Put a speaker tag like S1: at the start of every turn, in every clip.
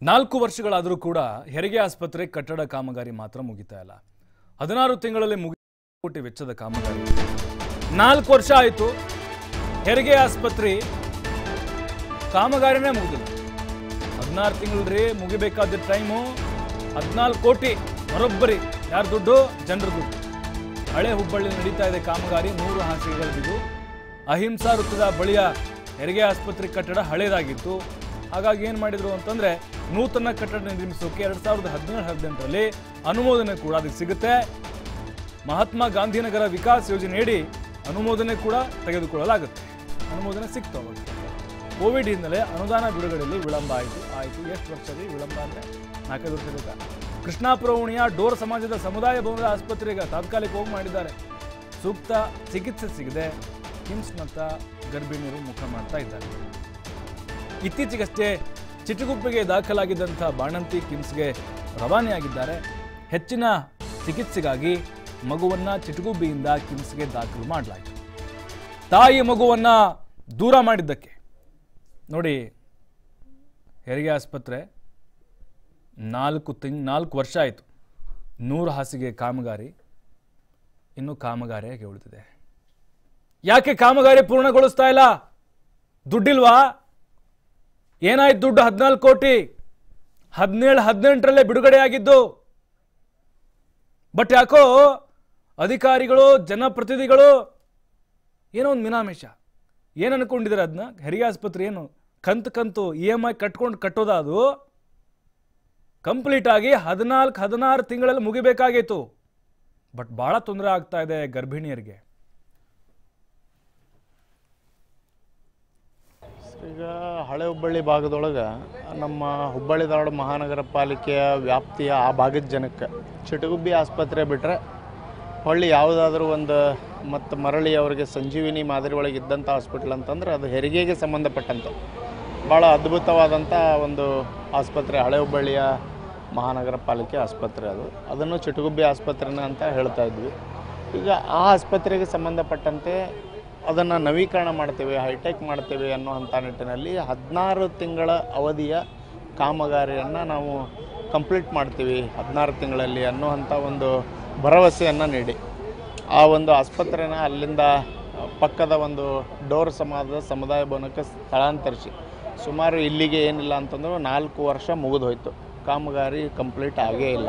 S1: ನಾಲ್ಕು ವರ್ಷಗಳಾದರೂ ಕೂಡ ಹೆರಿಗೆ ಆಸ್ಪತ್ರೆ ಕಟ್ಟಡ ಕಾಮಗಾರಿ ಮಾತ್ರ ಮುಗಿತಾ ಇಲ್ಲ ಹದಿನಾರು ತಿಂಗಳಲ್ಲಿ ಮುಗಿ ಕೋಟಿ ವೆಚ್ಚದ ಕಾಮಗಾರಿ ನಾಲ್ಕು ವರ್ಷ ಆಯಿತು ಹೆರಿಗೆ ಆಸ್ಪತ್ರೆ ಕಾಮಗಾರಿನೇ ಮುಗಿದಿಲ್ಲ ಹದಿನಾರು ತಿಂಗಳರಿ ಮುಗಿಬೇಕಾದ ಟೈಮು ಹದಿನಾಲ್ಕು ಕೋಟಿ ಬರೋಬ್ಬರಿ ಯಾರ ದುಡ್ಡು ಜನರ ದುಡ್ಡು ಹಳೆ ಹುಬ್ಬಳ್ಳಿ ನಡೀತಾ ಇದೆ ಕಾಮಗಾರಿ ನೂರು ಹಾಸಿಗೆಗಳಿದ್ದು ಅಹಿಂಸಾ ವೃತ್ತದ ಬಳಿಯ ಹೆರಿಗೆ ಆಸ್ಪತ್ರೆ ಕಟ್ಟಡ ಹಳೇದಾಗಿತ್ತು ಹಾಗಾಗಿ ಏನು ಮಾಡಿದ್ರು ಅಂತಂದ್ರೆ ನೂತನ ಕಟ್ಟಡ ನಿರ್ಮಿಸೋಕೆ ಎರಡ್ ಸಾವಿರದ ಹದಿನೇಳು ಹದಿನೆಂಟರಲ್ಲಿ ಅನುಮೋದನೆ ಕೂಡ ಅದಕ್ಕೆ ಸಿಗುತ್ತೆ ಮಹಾತ್ಮ ಗಾಂಧಿನಗರ ವಿಕಾಸ್ ಯೋಜನೆಯಡಿ ಅನುಮೋದನೆ ಕೂಡ ತೆಗೆದುಕೊಳ್ಳಲಾಗುತ್ತೆ ಅನುಮೋದನೆ ಸಿಕ್ತು ಅವಾಗ ಕೋವಿಡ್ ಹಿನ್ನೆಲೆ ಅನುದಾನ ಬಿಡುಗಡೆಯಲ್ಲಿ ವಿಳಂಬ ಆಯಿತು ಆಯಿತು ಎಷ್ಟು ವರ್ಷದಲ್ಲಿ ವಿಳಂಬ ಅಂದರೆ ನಾಲ್ಕೈದು ವರ್ಷ ಬೇಕಾ ಕೃಷ್ಣಾಪುರ ಓಣಿಯ ಡೋರ್ ಸಮಾಜದ ಸಮುದಾಯ ಭವನದ ಆಸ್ಪತ್ರೆಗೆ ತಾತ್ಕಾಲಿಕ ಹೋಗಿ ಮಾಡಿದ್ದಾರೆ ಸೂಕ್ತ ಚಿಕಿತ್ಸೆ ಸಿಗದೆ ಕಿಮ್ಸ್ನತ್ತ ಗರ್ಭಿಣಿಯರು ಮುಖ ಮಾಡ್ತಾ ಇದ್ದಾರೆ ಇತ್ತೀಚೆಗಷ್ಟೇ ಚಿಟುಗುಪ್ಪೆಗೆ ದಾಖಲಾಗಿದ್ದಂಥ ಬಾಣಂತಿ ಕಿಮ್ಸ್ಗೆ ರವಾನೆಯಾಗಿದ್ದಾರೆ ಹೆಚ್ಚಿನ ಚಿಕಿತ್ಸೆಗಾಗಿ ಮಗುವನ್ನ ಚಿಟುಗುಬ್ಬಿಯಿಂದ ಕಿಮ್ಸ್ಗೆ ದಾಖಲು ಮಾಡಲಾಯಿತು ತಾಯಿ ಮಗುವನ್ನ ದೂರ ಮಾಡಿದ್ದಕ್ಕೆ ನೋಡಿ ಹೆರಿಗೆ ಆಸ್ಪತ್ರೆ ನಾಲ್ಕು ತಿಂಗ್ ನಾಲ್ಕು ವರ್ಷ ಆಯಿತು ನೂರು ಹಾಸಿಗೆ ಕಾಮಗಾರಿ ಇನ್ನು ಕಾಮಗಾರಿಯಾಗಿ ಉಳಿದಿದೆ ಯಾಕೆ ಕಾಮಗಾರಿ ಪೂರ್ಣಗೊಳಿಸ್ತಾ ಇಲ್ಲ ದುಡ್ಡಿಲ್ವಾ ಏನಾಯ್ತು ದುಡ್ಡು ಹದಿನಾಲ್ಕು ಕೋಟಿ ಹದಿನೇಳು ಹದಿನೆಂಟರಲ್ಲೇ ಬಿಡುಗಡೆಯಾಗಿದ್ದು ಬಟ್ ಯಾಕೋ ಅಧಿಕಾರಿಗಳು ಜನಪ್ರತಿನಿಧಿಗಳು ಏನೋ ಒಂದು ಮಿನಾಮೇಷ ಏನು ಅನ್ಕೊಂಡಿದ್ದಾರೆ ಅದನ್ನ ಹೆರಿಗೆ ಆಸ್ಪತ್ರೆ ಏನು ಕಂತು ಕಂತು ಇ ಎಮ್ ಐ ಕಟ್ಕೊಂಡು ಕಟ್ಟೋದ ಅದು ಕಂಪ್ಲೀಟ್ ಆಗಿ ಹದಿನಾಲ್ಕು ಹದಿನಾರು ತಿಂಗಳಲ್ಲಿ ಮುಗಿಬೇಕಾಗಿತ್ತು ಬಟ್ ಭಾಳ ತೊಂದರೆ ಆಗ್ತಾ ಇದೆ ಗರ್ಭಿಣಿಯರಿಗೆ
S2: ಈಗ ಹಳೆ ಹುಬ್ಬಳ್ಳಿ ಭಾಗದೊಳಗೆ ನಮ್ಮ ಹುಬ್ಬಳ್ಳಿ ಧಾರವಾಡ ಮಹಾನಗರ ಪಾಲಿಕೆಯ ವ್ಯಾಪ್ತಿಯ ಆ ಭಾಗದ ಜನಕ್ಕೆ ಚಿಟಗುಬ್ಬಿ ಆಸ್ಪತ್ರೆ ಬಿಟ್ಟರೆ ಹೊಳ್ಳಿ ಯಾವುದಾದ್ರೂ ಒಂದು ಮತ್ತು ಮರಳಿ ಅವರಿಗೆ ಸಂಜೀವಿನಿ ಮಾದರಿ ಒಳಗೆ ಇದ್ದಂಥ ಹಾಸ್ಪಿಟ್ಲ್ ಅಂತಂದ್ರೆ ಅದು ಹೆರಿಗೆಗೆ ಸಂಬಂಧಪಟ್ಟಂತೆ ಭಾಳ ಅದ್ಭುತವಾದಂಥ ಒಂದು ಆಸ್ಪತ್ರೆ ಹಳೆ ಹುಬ್ಬಳ್ಳಿಯ ಮಹಾನಗರ ಪಾಲಿಕೆ ಆಸ್ಪತ್ರೆ ಅದು ಅದನ್ನು ಚಿಟಗುಬ್ಬಿ ಆಸ್ಪತ್ರೆನ ಅಂತ ಹೇಳ್ತಾ ಇದ್ವಿ ಈಗ ಆ ಆಸ್ಪತ್ರೆಗೆ ಸಂಬಂಧಪಟ್ಟಂತೆ ಅದನ್ನು ನವೀಕರಣ ಮಾಡ್ತೇವೆ ಹೈಟೆಕ್ ಮಾಡ್ತೇವೆ ಅನ್ನೋ ಅಂಥ ನಿಟ್ಟಿನಲ್ಲಿ ಹದಿನಾರು ತಿಂಗಳ ಅವಧಿಯ ಕಾಮಗಾರಿಯನ್ನು ನಾವು ಕಂಪ್ಲೀಟ್ ಮಾಡ್ತೀವಿ ಹದಿನಾರು ತಿಂಗಳಲ್ಲಿ ಅನ್ನುವಂಥ ಒಂದು ಭರವಸೆಯನ್ನು ನೀಡಿ ಆ ಒಂದು ಆಸ್ಪತ್ರೆನ ಅಲ್ಲಿಂದ ಪಕ್ಕದ ಒಂದು ಡೋರ್ ಸಮಾಜದ ಸಮುದಾಯ ಭವನಕ್ಕೆ ಸ್ಥಳಾಂತರಿಸಿ ಸುಮಾರು ಇಲ್ಲಿಗೆ ಏನಿಲ್ಲ ಅಂತಂದ್ರೆ ನಾಲ್ಕು ವರ್ಷ ಮುಗಿದು ಹೋಯ್ತು ಕಾಮಗಾರಿ ಕಂಪ್ಲೀಟ್ ಆಗೇ ಇಲ್ಲ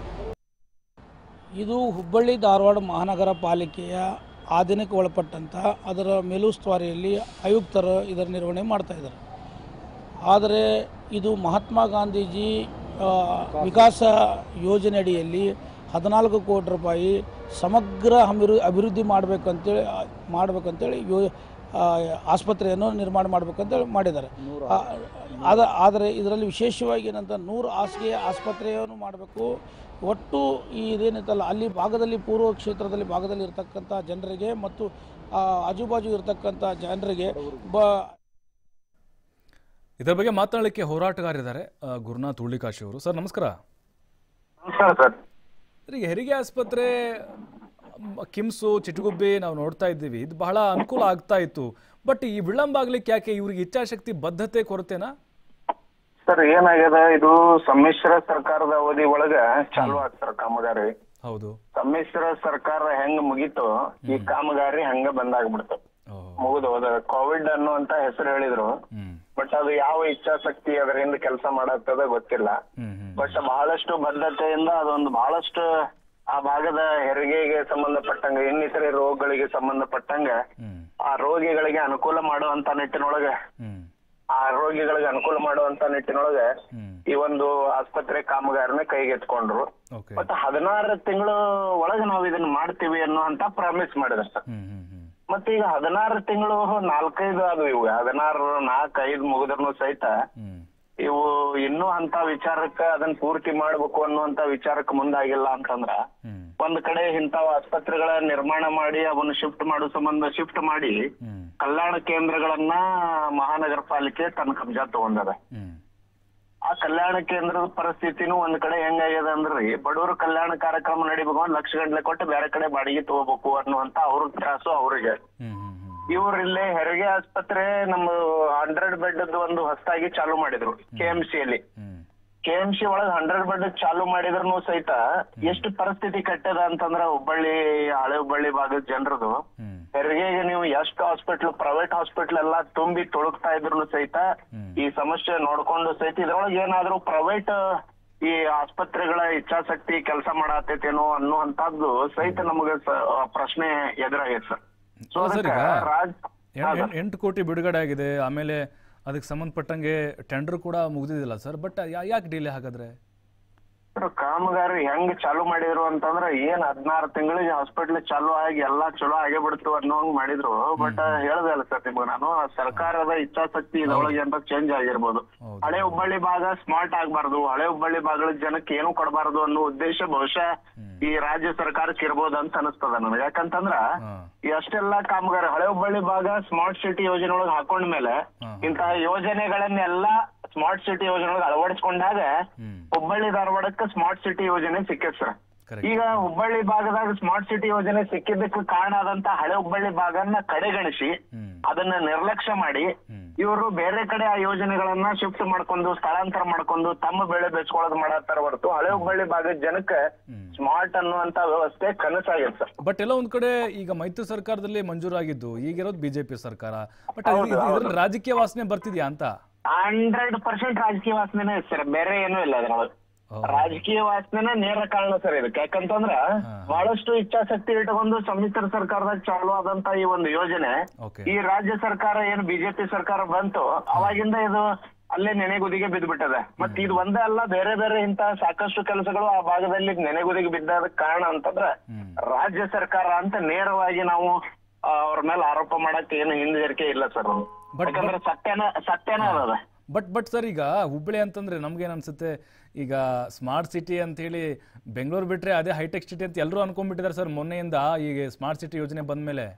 S3: ಇದು ಹುಬ್ಬಳ್ಳಿ ಧಾರವಾಡ ಮಹಾನಗರ ಪಾಲಿಕೆಯ ಆಧೀನಕ್ಕೆ ಒಳಪಟ್ಟಂಥ ಅದರ ಮೇಲುಸ್ತುವಾರಿಯಲ್ಲಿ ಆಯುಕ್ತರು ಇದರ ನಿರ್ವಹಣೆ ಮಾಡ್ತಾ ಇದ್ದಾರೆ ಆದರೆ ಇದು ಮಹಾತ್ಮ ಗಾಂಧೀಜಿ ಆ, ವಿಕಾಸ ಯೋಜನೆ ಅಡಿಯಲ್ಲಿ ಹದಿನಾಲ್ಕು ಕೋಟಿ ರೂಪಾಯಿ ಸಮಗ್ರ ಅಭಿವೃ ಅಭಿವೃದ್ಧಿ ಮಾಡಬೇಕಂತೇಳಿ ಮಾಡಬೇಕಂತೇಳಿ ಯೋ ಆ, ಆಸ್ಪತ್ರೆಯನ್ನು ನಿರ್ಮಾಣ ಮಾಡಬೇಕಂತೇಳಿ ಮಾಡಿದ್ದಾರೆ ಆ, ಆದ ಆದರೆ ಇದರಲ್ಲಿ ವಿಶೇಷವಾಗಿ ಏನಂತ ನೂರು ಹಾಸಿಗೆಯ ಆಸ್ಪತ್ರೆಯನ್ನು ಮಾಡಬೇಕು ಒಟ್ಟು ಈ ಇದೇನಿತ್ತಲ್ಲ ಅಲ್ಲಿ ಭಾಗದಲ್ಲಿ ಪೂರ್ವ ಕ್ಷೇತ್ರದಲ್ಲಿ ಭಾಗದಲ್ಲಿ ಇರತಕ್ಕಂಥ ಜನರಿಗೆ ಮತ್ತು ಆ, ಆಜುಬಾಜು ಇರತಕ್ಕಂಥ ಜನರಿಗೆ ಬ
S1: ಇದರ ಬಗ್ಗೆ ಮಾತನಾಡಲಿಕ್ಕೆ ಹೋರಾಟಗಾರಿದ್ದಾರೆ ಆ, ಗುರುನಾಥ್ ಉಳ್ಳಿಕಾಶಿ ಅವರು ಸರ್ ನಮಸ್ಕಾರ
S4: ನಮಸ್ಕಾರ ಸರ್
S1: ಸರ್, ಈಗ ಹೆರಿಗೆ ಆಸ್ಪತ್ರೆ ಮ್, ಕಿಮ್ಸು ಚಿಟಗುಬ್ಬಿ ನಾವು ನೋಡ್ತಾ ಇದ್ದೀವಿ ಇದು ಬಹಳ ಅನುಕೂಲ ಆಗ್ತಾ ಇತ್ತು ಬಟ್ ಈ ವಿಳಂಬ ಆಗ್ಲಿಕ್ಕೆ ಯಾಕೆ ಇವ್ರಿಗೆ ಇಚ್ಛಾಶಕ್ತಿ ಬದ್ಧತೆ ಕೊರತೆನಾ
S4: ಸರ್ ಏನಾಗ್ಯದ ಇದು ಸಮ್ಮಿಶ್ರ ಸರ್ಕಾರದ ಅವಧಿ ಒಳಗ ಚಾಲು ಆಗ್ತಾರ ಕಾಮಗಾರಿ
S1: ಹೌದು
S4: ಸಮ್ಮಿಶ್ರ ಸರ್ಕಾರ ಹೆಂಗ್ ಮುಗೀತು ಈ ಕಾಮಗಾರಿ ಹಂಗ ಬಂದಾಗ್ಬಿಡ್ತು
S1: ಓ,
S4: ಮುಗಿದು ಹೋದ ಕೋವಿಡ್ ಅನ್ನುವಂತ ಹೆಸರು ಹೇಳಿದ್ರು
S1: ಹ್ಮ್
S4: ಬಟ್ ಅದು ಯಾವ ಇಚ್ಛಾಶಕ್ತಿ ಅದರಿಂದ ಕೆಲಸ ಮಾಡತ್ತದ ಗೊತ್ತಿಲ್ಲ
S1: ಹ್ಮ್ ಹ್ಮ್
S4: ಬಟ್ ಬಹಳಷ್ಟು ಬದ್ಧತೆಯಿಂದ ಅದೊಂದು ಬಹಳಷ್ಟು ಆ ಭಾಗದ ಹೆರಿಗೆಗೆ ಸಂಬಂಧಪಟ್ಟಂಗ ಇನ್ನಿತರೆ ರೋಗಗಳಿಗೆ ಸಂಬಂಧಪಟ್ಟಂಗ
S1: ಹ್ಮ್
S4: ಆ ರೋಗಿಗಳಿಗೆ ಅನುಕೂಲ ಮಾಡುವಂತ ನಿಟ್ಟಿನೊಳಗ
S1: ಹ್ಮ್
S4: ಆ ರೋಗಿಗಳಿಗೆ ಅನುಕೂಲ ಮಾಡುವಂತ ನಿಟ್ಟಿನೊಳಗೆ
S1: ಹ್ಮ್
S4: ಈ ಒಂದು ಆಸ್ಪತ್ರೆ ಕಾಮಗಾರಿನ ಕೈಗೆತ್ಕೊಂಡ್ರು
S1: ಓಕೆ
S4: ಮತ್ತೆ ಹದಿನಾರು ತಿಂಗಳು ಒಳಗೆ ನಾವು ಇದನ್ನ ಮಾಡ್ತೀವಿ ಅನ್ನುವಂತ ಪ್ರಾಮಿಸ್ ಮಾಡಿದ್ರು ಸರ್
S1: ಹ್ಮ್ ಹ್ಮ್ ಹ್ಮ್
S4: ಮತ್ತೆ ಈಗ ಹದಿನಾರು ತಿಂಗಳು ನಾಲ್ಕೈದು ಅದು ಇವು ಹದಿನಾರು ನಾಲ್ಕೈದು ಮುಗಿದ್ರೂ ಸಹಿತ
S1: ಹ್ಮ್
S4: ಇವು ಇನ್ನೂ ಅಂತ ವಿಚಾರಕ್ಕ ಅದನ್ನ ಪೂರ್ತಿ ಮಾಡ್ಬೇಕು ಅನ್ನುವಂತ ವಿಚಾರಕ್ಕೆ ಮುಂದಾಗಿಲ್ಲ ಅಂತಂದ್ರ
S1: ಹ್ಮ್
S4: ಒಂದ್ ಕಡೆ ಇಂಥವ್ ಆಸ್ಪತ್ರೆಗಳ ನಿರ್ಮಾಣ ಮಾಡಿ ಅವನ್ನ ಶಿಫ್ಟ್ ಮಾಡೋ ಸಂಬಂಧ ಶಿಫ್ಟ್ ಮಾಡಿ
S1: ಹ್ಮ್
S4: ಕಲ್ಯಾಣ ಕೇಂದ್ರಗಳನ್ನ ಮಹಾನಗರ ಪಾಲಿಕೆ ತನ್ನ ಕಬ್ಜಾ ತಗೊಂಡದ
S1: ಹ್ಮ್
S4: ಆ ಕಲ್ಯಾಣ ಕೇಂದ್ರದ ಪರಿಸ್ಥಿತಿನೂ ಒಂದ್ ಕಡೆ ಹೆಂಗಾಗ್ಯದ ಅಂದ್ರಿ ಬಡವರು ಕಲ್ಯಾಣ ಕಾರ್ಯಕ್ರಮ ನಡಿಬೇಕು ಒಂದ್ ಲಕ್ಷ ಗಂಟ್ಲೆ ಕೊಟ್ಟು ಬೇರೆ ಕಡೆ ಬಾಡಿಗೆ ತಗೋಬೇಕು ಅನ್ನುವಂತ ಅವ್ರ ತ್ರಾಸು ಅವ್ರಿಗೆ
S1: ಹ್ಮ್ ಹ್ಮ್ ಹ್ಮ್
S4: ಇವ್ರು ಇಲ್ಲೇ ಹೆರಿಗೆ ಆಸ್ಪತ್ರೆ ನಮ್ಮ ಹಂಡ್ರೆಡ್ ಬೆಡ್ ಒಂದು ಹೊಸದಾಗಿ ಚಾಲು ಮಾಡಿದ್ರು ಕೆ ಎಂ ಸಿ ಅಲ್ಲಿ
S1: ಹ್ಮ್
S4: ಕೆ ಎಂ ಸಿ ಒಳಗ್ ಹಂಡ್ರೆಡ್ ಬೆಡ್ ಚಾಲು ಮಾಡಿದ್ರು ಸಹಿತ ಎಷ್ಟು ಪರಿಸ್ಥಿತಿ ಕೆಟ್ಟದ ಅಂತಂದ್ರ ಹುಬ್ಬಳ್ಳಿ ಹಳೆ ಹುಬ್ಬಳ್ಳಿ ಭಾಗದ ಜನರದು
S1: ಹ್ಮ್
S4: ಹೆರಿಗೆಗೆ ನೀವು ಎಷ್ಟು ಹಾಸ್ಪಿಟ್ಲ್ ಪ್ರೈವೇಟ್ ಹಾಸ್ಪಿಟ್ಲ್ ಎಲ್ಲಾ ತುಂಬಿ ತುಳುಕ್ತಾ ಇದ್ರು ಸಹಿತ
S1: ಹ್ಮ್.
S4: ಈ ಸಮಸ್ಯೆ ನೋಡ್ಕೊಂಡು ಸಹಿತ ಇದ್ರೊಳಗೆ ಏನಾದ್ರೂ ಪ್ರೈವೇಟ್ ಈ ಆಸ್ಪತ್ರೆಗಳ ಇಚ್ಛಾಶಕ್ತಿ ಕೆಲಸ ಮಾಡತ್ತೇನೋ ಅನ್ನುವಂತದ್ದು ಸಹಿತ ನಮಗೆ ಸ- ಪ್ರಶ್ನೆ ಎದುರಾಗೈತೆ ಸರ್ ಸೊ
S1: ಅಲ್ಲ ಸರ್
S4: ಅದಕ್ಕೆ
S1: ಈಗ
S4: ರಾಜ್
S1: ಎಂ- ಎಂ- ಎಂಟು ಕೋಟಿ ಬಿಡುಗಡೆ ಆಗಿದೆ ಆಮೇಲೆ ಅದಕ್ಕೆ ಸಂಬಂಧಪಟ್ಟಂಗೆ ಟೆಂಡರ್ ಕೂಡ ಮುಗ್ದಿದಿಲ್ಲ ಸರ್ ಬಟ್ ಯಾಕೆ ಡಿಲೇ ಹಾಗಾದ್ರೆ
S4: ಸರ್, ಕಾಮಗಾರಿ ಹೆಂಗ್ ಚಾಲು ಮಾಡಿದ್ರು ಅಂತಂದ್ರ ಏನ್ ಹದಿನಾರು ತಿಂಗಳಿಗೆ ಹಾಸ್ಪಿಟ್ಲ್ ಚಾಲು ಆಗಿ ಎಲ್ಲಾ ಚಲೋ ಆಗೇ ಬಿಡ್ತು ಅನ್ನೋ ಹಂಗ್ ಮಾಡಿದ್ರು ಬಟ್ ಹೇಳ್ದೆ ಅಲ್ಲ ಸರ್ ನಿಮ್ಗೆ ನಾನು ಸರ್ಕಾರದ ಇಚ್ಛಾಶಕ್ತಿ ಇದ್ರೊಳಗೆ ಅಂತ ಚೇಂಜ್ ಆಗಿರ್ಬೋದು
S1: ಹೌದು.
S4: ಹಳೆ ಹುಬ್ಬಳ್ಳಿ ಭಾಗ ಸ್ಮಾರ್ಟ್ ಆಗ್ಬಾರ್ದು ಹಳೆ ಹುಬ್ಬಳ್ಳಿ ಭಾಗದ ಜನಕ್ಕೆ ಏನು ಕೊಡಬಾರ್ದು ಅನ್ನೋ ಉದ್ದೇಶ ಬಹುಶಃ ಈ ರಾಜ್ಯ ಸರ್ಕಾರಕ್ಕೆ ಇರ್ಬೋದು ಅಂತ ಅನಿಸ್ತದ ನನಗೆ ಯಾಕಂತಂದ್ರ
S1: ಹಾ
S4: ಈ ಅಷ್ಟೆಲ್ಲಾ ಕಾಮಗಾರಿ ಹಳೆ ಹುಬ್ಬಳ್ಳಿ ಭಾಗ ಸ್ಮಾರ್ಟ್ ಸಿಟಿ ಯೋಜನೆ ಒಳಗೆ ಹಾಕೊಂಡ್ಮೇಲೆ
S1: ಹಾ.
S4: ಇಂತಹ ಯೋಜನೆಗಳನ್ನೆಲ್ಲ ಸ್ಮಾರ್ಟ್ ಸಿಟಿ ಯೋಜನೆ ಒಳಗೆ ಅಳವಡಿಸ್ಕೊಂಡಾಗ
S1: ಹ್ಮ್
S4: ಹುಬ್ಬಳ್ಳಿ ಧಾರವಾಡಕ್ಕೆ ಸ್ಮಾರ್ಟ್ ಸಿಟಿ ಯೋಜನೆ ಸಿಕ್ಕೈತ್ ಸರ್
S1: ಕರೆಕ್ಟ್
S4: ಈಗ ಹುಬ್ಬಳ್ಳಿ ಭಾಗದಾಗ ಸ್ಮಾರ್ಟ್ ಸಿಟಿ ಯೋಜನೆ ಸಿಕ್ಕಿದ್ದಕ್ಕೆ ಕಾರಣ ಆದಂತ ಹಳೆ ಹುಬ್ಬಳ್ಳಿ ಭಾಗನ ಕಡೆಗಣಿಸಿ
S1: ಹ್ಮ್
S4: ಅದನ್ನ ನಿರ್ಲಕ್ಷ್ಯ ಮಾಡಿ
S1: ಹ್ಮ್
S4: ಇವರು ಬೇರೆ ಕಡೆ ಆ ಯೋಜನೆಗಳನ್ನ ಶಿಫ್ಟ್ ಮಾಡ್ಕೊಂಡು ಸ್ಥಳಾಂತರ ಮಾಡ್ಕೊಂಡು ತಮ್ಮ ಬೆಳೆ ಬೆಚ್ಕೊಳ್ಳೋದು ಮಾಡತ್ತಾರ ಹೊರತು ಹಳೆ ಹುಬ್ಬಳ್ಳಿ ಭಾಗದ ಜನಕ್ಕೆ
S1: ಹ್ಮ್.
S4: ಸ್ಮಾರ್ಟ್ ಅನ್ನುವಂತ ವ್ಯವಸ್ಥೆ ಕನಸಾಗಿದೆ ಸರ್
S1: ಬಟ್ ಎಲ್ಲ ಒಂದ್ ಕಡೆ ಈಗ ಮೈತ್ರಿ ಸರ್ಕಾರದಲ್ಲಿ ಮಂಜೂರಾಗಿದ್ದು ಈಗಿರೋದು ಬಿಜೆಪಿ ಸರ್ಕಾರ ಬಟ್
S4: ಹೌದು,
S1: ಇದ್ರಲ್ಲಿ ರಾಜಕೀಯ ವಾಸನೆ ಬರ್ತಿದ್ಯಾ ಅಂತ
S4: ಹಂಡ್ರೆಡ್ ಪರ್ಸೆಂಟ್ ರಾಜಕೀಯ ವಾಸನೆನೇ ಇದೆ ಸರ್ ಬೇರೆ ಏನೂ ಇಲ್ಲ ಅದ್ರೊಳಗೆ
S1: ಓ.
S4: ರಾಜಕೀಯ ವಾಸನೆನ ನೇರ ಕಾರಣ ಸರ್ ಇದಕ್ಕೆ ಯಾಕಂತಂದ್ರ ಬಹಳಷ್ಟು ಇಚ್ಛಾಶಕ್ತಿ ಇಟ್ಕೊಂಡು ಸಮ್ಮಿಶ್ರ ಸರ್ಕಾರದಾಗ ಚಾಲು ಆದಂತ ಈ ಒಂದು ಯೋಜನೆ
S1: ಓಕೆ
S4: ಈ ರಾಜ್ಯ ಸರ್ಕಾರ ಏನು ಬಿಜೆಪಿ ಸರ್ಕಾರ ಬಂತು ಅವಾಗಿಂದ ಇದು ಅಲ್ಲೇ ನೆನೆಗುದಿಗೆ ಬಿದ್ದ್ಬಿಟ್ಟದೆ ಮತ್ ಇದು ಒಂದೇ ಅಲ್ಲ ಬೇರೆ ಬೇರೆ ಇಂತ ಸಾಕಷ್ಟು ಕೆಲಸಗಳು ಆ ಭಾಗದಲ್ಲಿ ನೆನೆಗುದಿಗೆ ಬಿದ್ದದ ಕಾರಣ ಅಂತಂದ್ರೆ
S1: ಹ್ಮ್
S4: ರಾಜ್ಯ ಸರ್ಕಾರ ಅಂತ ನೇರವಾಗಿ ನಾವು ಆ, ಅವ್ರ ಮೇಲೆ ಆರೋಪ ಮಾಡಕ್ ಏನು ಹಿಂಜರಿಕೆ ಇಲ್ಲ ಸರ್
S1: But-
S4: ಯಾಕಂದ್ರೆ ಸತ್ಯನ ಸತ್ಯನ ಅದ
S1: ಬಟ್ ಬಟ್ ಸರ್ ಈಗ ಹುಬ್ಬಳ್ಳಿ ಅಂತಂದ್ರೆ ನಮ್ಗೇನ್ ಅನ್ಸುತ್ತೆ ಈಗ ಸ್ಮಾರ್ಟ್ ಸಿಟಿ ಅಂತ ಹೇಳಿ ಬೆಂಗಳೂರು ಬಿಟ್ರೆ ಅದೇ ಹೈಟೆಕ್ ಸಿಟಿ ಅಂತ ಎಲ್ಲರೂ ಅನ್ಕೊಂಡ್ಬಿಟ್ಟಿದ್ದಾರೆ ಸರ್ ಮೊನ್ನೆಯಿಂದ ಈಗ ಸ್ಮಾರ್ಟ್ ಸಿಟಿ ಯೋಜನೆ ಬಂದ್ಮೇಲೆ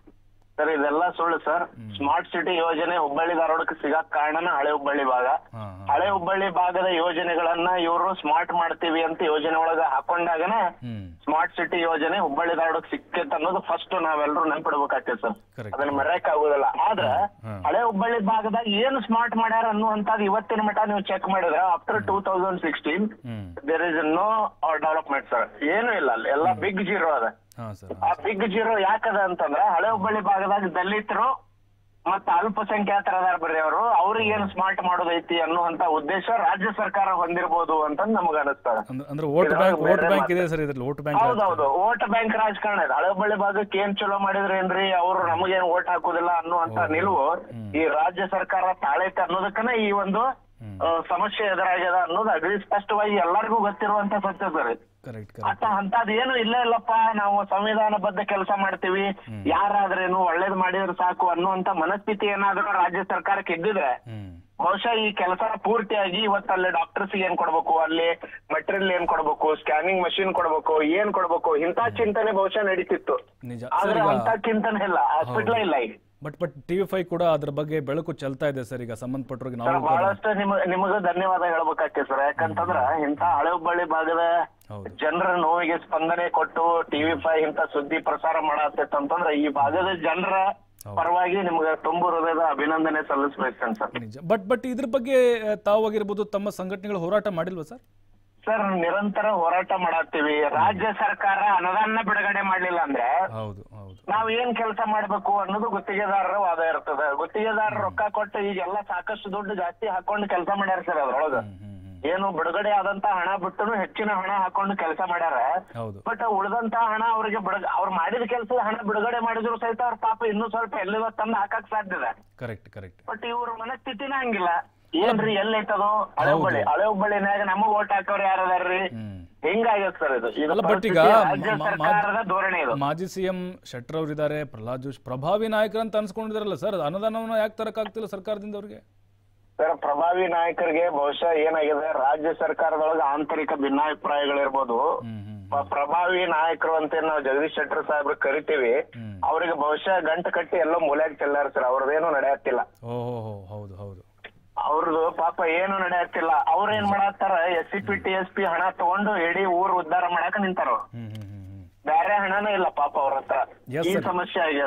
S4: ಸರ್ ಇದೆಲ್ಲ ಸುಳ್ಳು ಸರ್ ಸ್ಮಾರ್ಟ್ ಸಿಟಿ ಯೋಜನೆ ಹುಬ್ಬಳ್ಳಿ ಧಾರವಾಡಕ್ಕೆ ಸಿಗಕ್ ಕಾರಣನ ಹಳೆ ಹುಬ್ಬಳ್ಳಿ ಭಾಗ
S1: ಹಾ ಹಾ
S4: ಹಳೆ ಹುಬ್ಬಳ್ಳಿ ಭಾಗದ ಯೋಜನೆಗಳನ್ನ ಇವರು ಸ್ಮಾರ್ಟ್ ಮಾಡ್ತೀವಿ ಅಂತ ಯೋಜನೆ ಒಳಗ ಹಾಕೊಂಡಾಗನ
S1: ಹ್ಮ್
S4: ಸ್ಮಾರ್ಟ್ ಸಿಟಿ ಯೋಜನೆ ಹುಬ್ಬಳ್ಳಿ ಧಾರವಾಡಕ್ಕೆ ಸಿಕ್ಕೈತೆ ಅನ್ನೋದು ಫಸ್ಟ್ ನಾವೆಲ್ಲರೂ ನೆನ್ಪಿಡ್ಬೇಕಾಗ್ತದೆ ಸರ್
S1: Correct.
S4: ಅದನ್ನ ಮರೆಯಕ್ ಆಗುದಿಲ್ಲ ಆದ್ರ
S1: ಹ್ಮ್.
S4: ಹಳೆ ಹುಬ್ಬಳ್ಳಿ ಭಾಗದಾಗ ಏನು ಸ್ಮಾರ್ಟ್ ಮಾಡ್ಯಾರ ಅನ್ನುವಂತದ್ ಇವತ್ತಿನ ಮಟ್ಟ ನೀವು ಚೆಕ್ ಮಾಡಿದ್ರೆ after two thousand sixteen
S1: hmm
S4: there is no development sir ಏನು ಇಲ್ಲ ಅಲ್ಲಿ ಎಲ್ಲ ಬಿಗ್ ಜೀರೋ ಅದ
S1: ಹಾ ಸರ್
S4: ಆ ಬಿಗ್ ಜೀರೋ ಯಾಕದ ಅಂತಂದ್ರ ಹಳೆ ಹುಬ್ಬಳ್ಳಿ ಭಾಗದಾಗ ದಲಿತರು ಮತ್ತ ಅಲ್ಪಸಂಖ್ಯಾತರ ಅದಾರ ಬರ್ರಿ ಅವರು ಅವ್ರಿಗೆ ಏನು ಸ್ಮಾರ್ಟ್ ಮಾಡೋದೈತಿ ಅನ್ನುವಂತ ಉದ್ದೇಶ ರಾಜ್ಯ ಸರ್ಕಾರ ಹೊಂದಿರಬಹುದು ಅಂತ ನಮಗ ಅನಿಸ್ತದ
S1: ಅಂದ್ರೆ ಅಂದ್ರೆ ವೋಟ್ ಬ್ಯಾಂಕ್ ವೋಟ್ ಬ್ಯಾಂಕ್ ಇದೆ ಸರ್ ಇದ್ರಲ್ಲಿ ವೋಟ್ ಬ್ಯಾಂಕ್
S4: ಹೌದೌದು ವೋಟ್ ಬ್ಯಾಂಕ್ ರಾಜಕಾರಣ ಇದೆ ಹಳೆ ಹುಬ್ಬಳ್ಳಿ ಭಾಗಕ್ಕೆ ಏನ್ ಚಲೋ ಮಾಡಿದ್ರೇನ್ರಿ ಅವ್ರು ನಮಗೇನ್ ವೋಟ್ ಹಾಕುದಿಲ್ಲ ಅನ್ನುವಂತ ನಿಲುವು ಈ ರಾಜ್ಯ ಸರ್ಕಾರ ತಾಳೈತೆ ಅನ್ನೋದಕ್ಕನ ಈ ಒಂದು ಆ, ಸಮಸ್ಯೆ ಎದುರಾಗ್ಯದ ಅನ್ನೋದು ಅಗದಿ ಸ್ಪಷ್ಟವಾಗಿ ಎಲ್ಲರಿಗೂ ಗೊತ್ತಿರುವಂತ ಸತ್ಯ ಸರ್ ಇದು.
S1: ಕರೆಕ್ಟ್ ಕರೆಕ್ಟ್
S4: ಅತ್ತ ಅಂತದ್ ಏನು ಇಲ್ಲ ಇಲ್ಲಪ್ಪ ನಾವು ಸಂವಿಧಾನಬದ್ಧ ಕೆಲಸ ಮಾಡ್ತೀವಿ ಯಾರಾದ್ರೇನು ಒಳ್ಳೇದ್ ಮಾಡಿದ್ರೆ ಸಾಕು ಅನ್ನುವಂತ ಮನಸ್ಥಿತಿ ಏನಾದ್ರೂ ರಾಜ್ಯ ಸರ್ಕಾರಕ್ಕೆ ಇದ್ದಿದ್ರೆ
S1: ಹ್ಮ್
S4: ಬಹುಶಃ ಈ ಕೆಲಸ ಪೂರ್ತಿಯಾಗಿ ಇವತ್ತು ಅಲ್ಲಿ ಡಾಕ್ಟರ್ಸ್ ಏನ್ ಕೊಡ್ಬೇಕು ಅಲ್ಲಿ ಮೆಟೀರಿಯಲ್ ಏನ್ ಕೊಡ್ಬೇಕು ಸ್ಕ್ಯಾನಿಂಗ್ ಮಷಿನ್ ಕೊಡ್ಬೇಕು ಏನ್ ಕೊಡ್ಬೇಕು ಇಂತ ಚಿಂತನೆ ಬಹುಶಃ ನಡೀತಿತ್ತು
S1: ನಿಜ ಸರ್
S4: ಆದ್ರೆ
S1: ಈಗ
S4: ಅಂತ ಚಿಂತನೆ ಇಲ್ಲ ಹಾಸ್ಪಿಟ್ಲ ಇಲ್ಲ ಈಗ
S1: ಬಟ್ ಬಟ್ ಟಿವಿ ಫೈವ್ ಕೂಡ ಅದ್ರ ಬಗ್ಗೆ ಬೆಳಕು ಚೆಲ್ತಾ ಇದೆ ಸರ್ ಈಗ ಸಂಬಂಧಪಟ್ಟವ್ರಿಗೆ
S4: ಸರ್
S1: ನಾವು ಕೂಡ-
S4: ಬಹಳಷ್ಟು ನಿಮ ನಿಮಗ ಧನ್ಯವಾದ ಹೇಳ್ಬೇಕಾಗ್ತದೆ ಸರ್ ಯಾಕಂತಂದ್ರ ಇಂತ ಹಳೆ ಹುಬ್ಬಳ್ಳಿ ಭಾಗದ
S1: ಹೌದು
S4: ಜನರ ನೋವಿಗೆ ಸ್ಪಂದನೆ ಕೊಟ್ಟು ಟಿವಿ ಫೈವ್ ಇಂತ ಸುದ್ದಿ ಪ್ರಸಾರ ಮಾಡತ್ತೈತೆ ಅಂತಂದ್ರೆ ಈ ಭಾಗದ ಜನರ
S1: ಹೌದು.
S4: ಪರವಾಗಿ ನಿಮ್ಗೆ ತುಂಬು ಹೃದಯದ ಅಭಿನಂದನೆ ಸಲ್ಲಿಸ್ಬೇಕಂತ ಸರ್
S1: ನಿಜ ಬಟ್ ಬಟ್ ಇದ್ರ ಬಗ್ಗೆ ಆ, ತಾವಾಗಿರ್ಬೋದು ತಮ್ಮ ಸಂಘಟನೆಗಳು ಹೋರಾಟ ಮಾಡಿಲ್ವಾ ಸರ್
S4: ಸರ್ ನಿರಂತರ ಹೋರಾಟ ಮಾಡತ್ತೀವಿ ರಾಜ್ಯ ಸರ್ಕಾರ ಅನುದಾನ ಬಿಡುಗಡೆ ಮಾಡ್ಲಿಲ್ಲ ಅಂದ್ರೆ
S1: ಹೌದು ಹೌದು
S4: ನಾವ್ ಏನ್ ಕೆಲಸ ಮಾಡ್ಬೇಕು ಅನ್ನೋದು ಗುತ್ತಿಗೆದಾರರ ವಾದ ಇರ್ತದೆ ಗುತ್ತಿಗೆದಾರರ ರೊಕ್ಕ ಕೊಟ್ಟು ಈಗೆಲ್ಲ ಸಾಕಷ್ಟು ದುಡ್ಡು ಜಾಸ್ತಿ ಹಾಕೊಂಡು ಕೆಲಸ ಮಾಡ್ಯಾರ ಸರ್ ಅದ್ರೊಳಗ
S1: ಹ್ಮ್ ಹ್ಮ್ ಹ್ಮ್
S4: ಏನು ಬಿಡುಗಡೆ ಆದಂತ ಹಣ ಬಿಟ್ಟು ಹೆಚ್ಚಿನ ಹಣ ಹಾಕೊಂಡು ಕೆಲಸ ಮಾಡ್ಯಾರ
S1: ಹೌದು
S4: ಬಟ್ ಉಳಿದಂತ ಹಣ ಅವ್ರಿಗೆ ಬಿಡುಗ ಅವ್ರು ಮಾಡಿದ ಕೆಲಸದ ಹಣ ಬಿಡುಗಡೆ ಮಾಡಿದ್ರು ಸಹಿತ ಅವ್ರ ಪಾಪ ಇನ್ನೂ ಸ್ವಲ್ಪ ಎಲ್ಲಿವ ತಂದು ಹಾಕಕ್ ಸಾಧ್ಯ ಇದೆ
S1: ಕರೆಕ್ಟ್ ಕರೆಕ್ಟ್
S4: ಬಟ್ ಇವ್ರ ಮನಸ್ಥಿತಿನ ಹಂಗಿಲ್ಲ ಏನ್ರಿ ಎಲ್ಲೈತದೋ ಹಳೆ ಹುಬ್ಬಳ್ಳಿ ಹಳೆ ಹುಬ್ಬಳ್ಳಿನಾಗ ನಮಗ್ ಓಟ್ ಹಾಕೋರು ಯಾರದಾರ್ರಿ
S1: ಹ್ಮ್
S4: ಹಿಂಗಾಗ್ಯದ ಸರ್ ಇದು ಇದು
S1: ಅಲ್ಲ, but ಈಗ
S4: ಪರಿಸ್ಥಿತಿ ರಾಜ್ಯ
S1: ಮ- ಮ-
S4: ಸರ್ಕಾರದ ಧೋರಣೆ ಇದು
S1: ಮಾಜಿ ಸಿಎಂ ಶೆಟ್ಟರ್ ಅವರಿದ್ದಾರೆ ಪ್ರಹ್ಲಾದ್ ಜೋಶಿ ಪ್ರಭಾವಿ ನಾಯಕರು ಅಂತ ಅನ್ಸ್ಕೊಂಡಿದಾರಲ್ಲ ಸರ್ ಅನುದಾನವನ್ನ ಯಾಕೆ ತರಕಾಗ್ತಿಲ್ಲ ಸರ್ಕಾರದಿಂದ ಅವ್ರಿಗೆ
S4: ಸರ್ ಪ್ರಭಾವಿ ನಾಯಕರಿಗೆ ಬಹುಶಃ ಏನಾಗಿದೆ ರಾಜ್ಯ ಸರ್ಕಾರದೊಳಗೆ ಆಂತರಿಕ ಭಿನ್ನಾಭಿಪ್ರಾಯಗಳಿರ್ಬೋದು
S1: ಹ್ಮ್ ಹ್ಮ್
S4: ಪ- ಪ್ರಭಾವಿ ನಾಯಕರು ಅಂತ ಏನ್ ನಾವು ಜಗದೀಶ್ ಶೆಟ್ಟರ್ ಸಾಹೇಬ್ರು ಕರಿತೀವಿ
S1: ಹ್ಮ್
S4: ಅವ್ರಿಗೆ ಬಹುಶಃ ಗಂಟು ಕಟ್ಟಿ ಎಲ್ಲೋ ಮೂಲ್ಯಾಗ ಚೆಲ್ಲಾರ ಸರ್ ಅವ್ರದ್ದೇನು ನಡೆಯತ್ತಿಲ್ಲ
S1: ಓ ಹೋ ಹೋ ಹೌದು ಹೌದು
S4: ಅವ್ರದ್ದು ಪಾಪ ಏನು ನಡೆಯತ್ತಿಲ್ಲ ಅವ್ರ ಏನ್ ಮಾಡತ್ತಾರ S C P T S P ಹಣ ತಗೊಂಡು ಇಡೀ ಊರ್ ಉದ್ಧಾರ ಮಾಡಾಕ ನಿಂತಾರ
S1: ಹ್ಮ್ ಹ್ಮ್ ಹ್ಮ್ ಹ್ಮ್
S4: ಬೇರೆ ಹಣನೇ ಇಲ್ಲ ಪಾಪ ಅವ್ರ ಹತ್ರ
S1: Yes,
S4: ಈ
S1: sir.
S4: ಸಮಸ್ಯೆ ಆಗ್ಯದ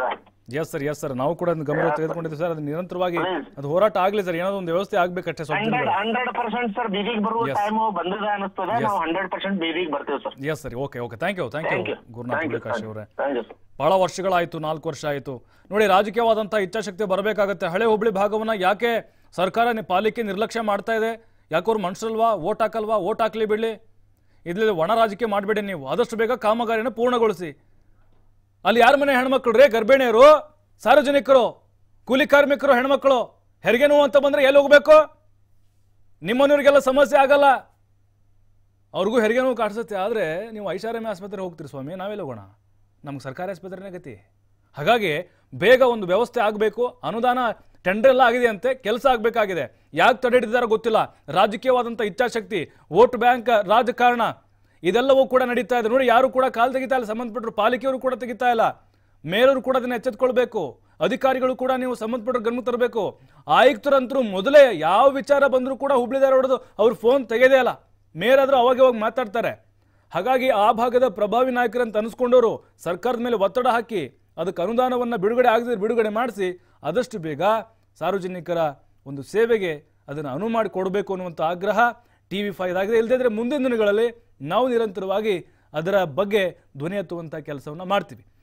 S1: ಎಸ್ ಸರ್ ಎಸ್ ಸರ್ ನಾವು ಕೂಡ ಅದನ್ನ ಗಮನ ತೆಗೆದುಕೊಂಡಿದ್ದೀವಿ ಸರ್ ಅದು ನಿರಂತರವಾಗಿ
S4: Please.
S1: ಅದು ಹೋರಾಟ ಆಗ್ಲಿ ಸರ್ ಏನಾದ್ರು ಒಂದು ವ್ಯವಸ್ಥೆ ಆಗ್ಬೇಕಷ್ಟೇ ಸ್ವಲ್ಪ
S4: ಹಂಡ್ರೆಡ್
S1: ದಿನಗಳು
S4: ಹಂಡ್ರೆಡ್ ಪರ್ಸೆಂಟ್ ಸರ್ ಬೀದಿಗೆ ಬರುವ
S1: Yes.
S4: ಟೈಮ್ ಬಂದಿದೆ ಅನಿಸ್ತದೆ ನಾವು ಹಂಡ್ರೆಡ್ ಪರ್ಸೆಂಟ್ ಬೀದಿಗೆ ಬರ್ತೀವಿ sir
S1: yes sir okay okay thank you thank
S4: thank
S1: you
S4: you
S1: Gurunath
S4: thank you
S1: Prakash ಅವರೇ
S4: ಥ್ಯಾಂಕ್ ಯು
S1: ಬಹಳ ವರ್ಷಗಳಾಯಿತು ನಾಲ್ಕು ವರ್ಷ ಆಯಿತು ನೋಡಿ ರಾಜಕೀಯವಾದಂಥ ಇಚ್ಛಾಶಕ್ತಿ ಬರಬೇಕಾಗತ್ತೆ ಹಳೆ ಹುಬ್ಳಿ ಭಾಗವನ್ನ ಯಾಕೆ ಸರ್ಕಾರ ನಿ- ಪಾಲಿಕೆ ನಿರ್ಲಕ್ಷ್ಯ ಮಾಡ್ತಾ ಇದೆ ಯಾಕೆ ಅವ್ರು ಮನುಷ್ಯರಲ್ವಾ ಓಟ್ ಹಾಕಲ್ವಾ ಓಟ್ ಹಾಕ್ಲಿ ಬಿಡ್ಲಿ ಇದ್ರಲ್ಲಿ ಒಣ ರಾಜಕೀಯ ಮಾಡಬೇಡಿ ನೀವು ಆದಷ್ಟು ಬೇಗ ಕಾಮಗಾರಿನ ಪೂರ್ಣಗೊಳಿಸಿ ಅಲ್ಲಿ ಯಾರ ಮನೆ ಹೆಣ್ಮಕ್ಳು ರೇ ಗರ್ಭಿಣಿಯರು ಸಾರ್ವಜನಿಕರು ಕೂಲಿ ಕಾರ್ಮಿಕರು ಹೆಣ್ಮಕ್ಳು ಹೆರಿಗೆ ನೋವು ಅಂತ ಬಂದ್ರೆ ಎಲ್ಲಿ ಹೋಗ್ಬೇಕು ನಿಮ್ಮನೆಯವ್ರಿಗೆಲ್ಲ ಸಮಸ್ಯೆ ಆಗಲ್ಲ ಅವ್ರಿಗೂ ಹೆರಿಗೆ ನೋವು ಕಾಣಿಸುತ್ತೆ ಆದರೆ ನೀವು ಐಷಾರಾಮಿ ಆಸ್ಪತ್ರೆ ಹೋಗ್ತೀರಿ ಸ್ವಾಮಿ ನಾವೆಲ್ಲ ಹೋಗೋಣ ನಮ್ಗೆ ಸರ್ಕಾರಿ ಆಸ್ಪತ್ರೆನೇ ಗತಿ ಹಾಗಾಗಿ ಬೇಗ ಒಂದು ವ್ಯವಸ್ಥೆ ಆಗಬೇಕು ಅನುದಾನ ಟೆಂಡರ್ ಎಲ್ಲ ಆಗಿದೆ ಅಂತೆ ಕೆಲಸ ಆಗಬೇಕಾಗಿದೆ ಯಾಕೆ ತಡೆ ಹಿಡಿದಾರೋ ಗೊತ್ತಿಲ್ಲ ರಾಜಕೀಯವಾದಂಥ ಇಚ್ಛಾಶಕ್ತಿ ವೋಟ್ ಬ್ಯಾಂಕ್ ರಾಜಕಾರಣ ಇದೆಲ್ಲವೂ ಕೂಡ ನಡೀತಾ ಇದೆ ನೋಡಿ ಯಾರು ಕೂಡ ಕಾಲು ತೆಗಿತಾ ಇಲ್ಲ ಸಂಬಂಧಪಟ್ಟರು ಪಾಲಿಕೆಯವರು ಕೂಡ ತೆಗಿತಾ ಇಲ್ಲ ಮೇಯರು ಕೂಡ ಅದನ್ನ ಎಚ್ಚೆತ್ಕೊಳ್ಬೇಕು ಅಧಿಕಾರಿಗಳು ಕೂಡ ನೀವು ಸಂಬಂಧಪಟ್ಟ ಗಮನ ತರಬೇಕು ಆಯುಕ್ತರಂತರೂ ಮೊದಲೇ ಯಾವ ವಿಚಾರ ಬಂದರೂ ಕೂಡ ಹುಬ್ಳಿ ಧಾರವಾಡದು ಅವ್ರು ಫೋನ್ ತೆಗೆದೇ ಇಲ್ಲ ಮೇಯರ್ ಆದರೂ ಅವಾಗ ಅವಾಗ ಮಾತಾಡ್ತಾರೆ ಹಾಗಾಗಿ ಆ ಭಾಗದ ಪ್ರಭಾವಿ ನಾಯಕರಂತ ಅನಿಸ್ಕೊಂಡವರು ಸರ್ಕಾರದ ಮೇಲೆ ಒತ್ತಡ ಹಾಕಿ ಅದಕ್ಕೆ ಅನುದಾನವನ್ನು ಬಿಡುಗಡೆ ಆಗದಿದ್ರೆ ಬಿಡುಗಡೆ ಮಾಡಿಸಿ ಆದಷ್ಟು ಬೇಗ ಸಾರ್ವಜನಿಕರ ಒಂದು ಸೇವೆಗೆ ಅದನ್ನು ಅನುವು ಮಾಡಿ ಕೊಡಬೇಕು ಅನ್ನುವಂಥ ಆಗ್ರಹ ಟಿ ವಿ ಫೈವ್ ಆಗಿದೆ ಇಲ್ಲದಿದ್ದರೆ ಮುಂದಿನ ದಿನಗಳಲ್ಲಿ ನಾವು ನಿರಂತರವಾಗಿ ಅದರ ಬಗ್ಗೆ ಧ್ವನಿ ಎತ್ತುವಂಥ ಕೆಲಸವನ್ನು ಮಾಡ್ತೀವಿ